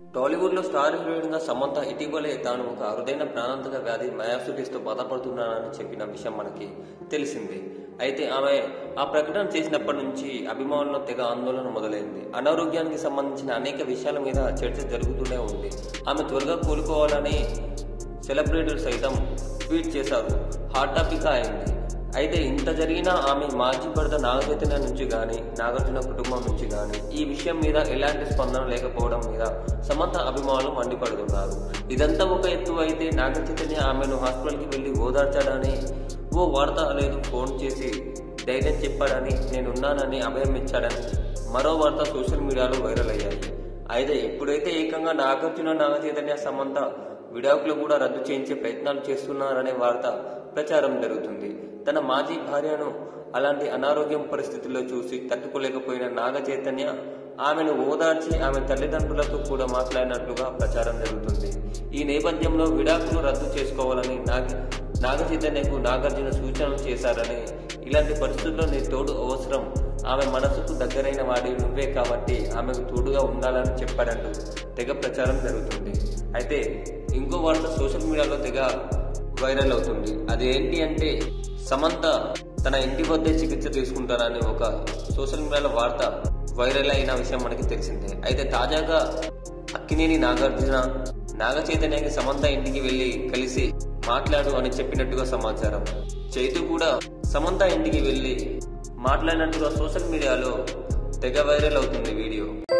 టాలీవుడ్ లో star heroine గా సమంత ఇటీవలే తాను ఒక అరుదైన ప్రాణాంతక వ్యాధి మయాసిటిస్ తో బాధపడుతున్నానని చెప్పిన విషయం మనకి తెలిసింది అయితే ఆమె ఆ ప్రకటన చేసినప్పటి నుంచి అభిమానుల్లో తెగ ఆందోళన మొదలైంది అనారోగ్యానికి సంబంధించిన అనేక విషయాల మీద చర్చ జరుగుతూనే ఉంది ఆమె త్వరగా కోలుకోవాలని సెలబ్రిటీలు సైతం ట్వీట్ చేశారు హాట్ టాపిక్ అయింది అయితే ఇంత జరిగినా ఆమె మాజీ భర్త నాగచైతన్య నుంచి గాని నాగార్జున కుటుంబం నుంచి గాని ఈ విషయం మీద ఎలాంటి స్పందన లేకపోవడం మీద సమంత అభిమానులు మండిపడుతున్నారు ఇదంతా ఒక ఎత్తు అయితే నాగచైతన్య ఆమెను హాస్పిటల్కి వెళ్లి ఓదార్చాడని ఓ వార్త లేదు ఫోన్ చేసి ధైర్యం చెప్పాడని నేనున్నానని అభయం ఇచ్చాడని మరో వార్త సోషల్ మీడియాలో వైరల్ అయ్యాయి అయితే ఎప్పుడైతే ఏకంగా నాగార్జున నాగచైతన్య సమంత విడాకులు కూడా రద్దు చేయించే ప్రయత్నాలు చేస్తున్నారనే వార్త ప్రచారం జరుగుతుంది తన మాజీ భార్యను అలాంటి అనారోగ్యం పరిస్థితుల్లో చూసి తట్టుకోలేకపోయిన నాగ చైతన్య ఆమెను ఓదార్చి ఆమె తల్లిదండ్రులతో కూడా మాట్లాడినట్లుగా ప్రచారం జరుగుతుంది ఈ నేపథ్యంలో విడాకులు రద్దు చేసుకోవాలని నాగ నాగ చైతన్యకు నాగార్జున సూచనలు చేశారని ఇలాంటి పరిస్థితుల్లో నీ తోడు అవసరం ఆమె మనసుకు దగ్గరైన వాడి నువ్వే కాబట్టి ఆమెకు తోడుగా ఉండాలని చెప్పాడంటూ తెగ ప్రచారం జరుగుతుంది అయితే ఇంకో వార్త సోషల్ మీడియాలో తెగ వైరల్ అవుతుంది అది ఏంటి అంటే సమంత తన ఇంటి వద్దే చికిత్స తీసుకుంటారని ఒక సోషల్ మీడియాలో వార్త వైరల్ అయిన విషయం మనకి తెలిసిందే అయితే తాజాగా అక్కినేని నాగార్జున నాగ చైతన్యకి సమంత ఇంటికి వెళ్లి కలిసి మాట్లాడు అని చెప్పినట్టుగా సమాచారం చైతు కూడా సమంత ఇంటికి వెళ్లి మాట్లాడినట్టుగా సోషల్ మీడియాలో తెగ వైరల్ అవుతుంది వీడియో